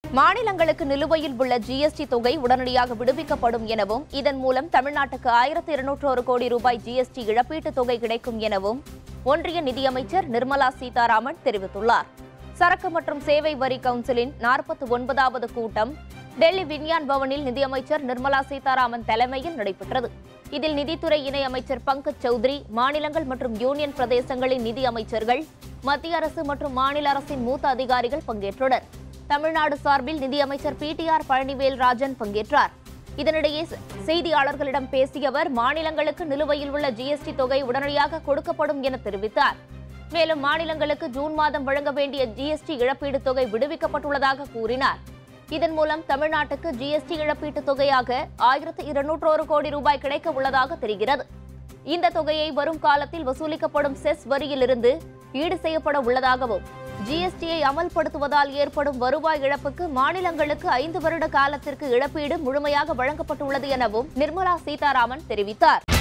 மாநிலங்களுக்கு நிலுவையில் உள்ள ஜிஎஸ்டி தொகை உடனடியாக விடுவிக்கப்படும் எனவும் இதன் மூலம் தமிழ்நாட்டுக்கு ஆயிரத்து இருநூற்றோரு கோடி ரூபாய் ஜிஎஸ்டி இழப்பீட்டுத் தொகை கிடைக்கும் எனவும் ஒன்றிய நிதியமைச்சர் நிர்மலா சீதாராமன் தெரிவித்துள்ளார் சரக்கு மற்றும் சேவை வரி கவுன்சிலின் நாற்பத்தி ஒன்பதாவது கூட்டம் டெல்லி விஞ்ஞான் பவனில் நிதியமைச்சர் நிர்மலா சீதாராமன் தலைமையில் நடைபெற்றது இதில் நிதித்துறை இணையமைச்சர் பங்கஜ் சௌத்ரி மாநிலங்கள் மற்றும் யூனியன் பிரதேசங்களின் நிதி அமைச்சர்கள் மத்திய அரசு மற்றும் மாநில அரசின் மூத்த அதிகாரிகள் பங்கேற்றனர் தமிழ்நாடு சார்பில் நிதியமைச்சர் பிடிஆர் பழனிவேல் ராஜன் பங்கேற்றார் இதனிடையே செ- செய்தியாளர்களிடம் பேசிய அவர் மாநிலங்களுக்கு நிலுவையில் உள்ள ஜிஎஸ்டி தொகை உடனடியாக கொடுக்கப்படும் என தெரிவித்தார் மேலும் மாநிலங்களுக்கு ஜூன் மாதம் வழங்க வேண்டிய ஜிஎஸ்டி இழப்பீடு தொகை விடுவிக்கப்பட்டுள்ளதாக கூறினார் இதன் மூலம் தமிழ்நாட்டுக்கு ஜிஎஸ்டி இழப்பீட்டுத் தொகையாக ஆயிரத்து இருநூற்றோரு கோடி ரூபாய் கிடைக்க உள்ளதாக தெரிகிறது இந்த தொகையை வரும் காலத்தில் வசூலிக்கப்படும் செஸ் வரியிலிருந்து ஈடு செய்யப்பட உள்ளதாகவும் ஜிஎஸ்டியை அமல்படுத்துவதால் ஏற்படும் வருவாய் இழப்புக்கு மாநிலங்களுக்கு ஐந்து வருட காலத்திற்கு இழப்பீடு முழுமையாக வழங்கப்பட்டுள்ளது எனவும் நிர்மலா சீதாராமன் தெரிவித்தார்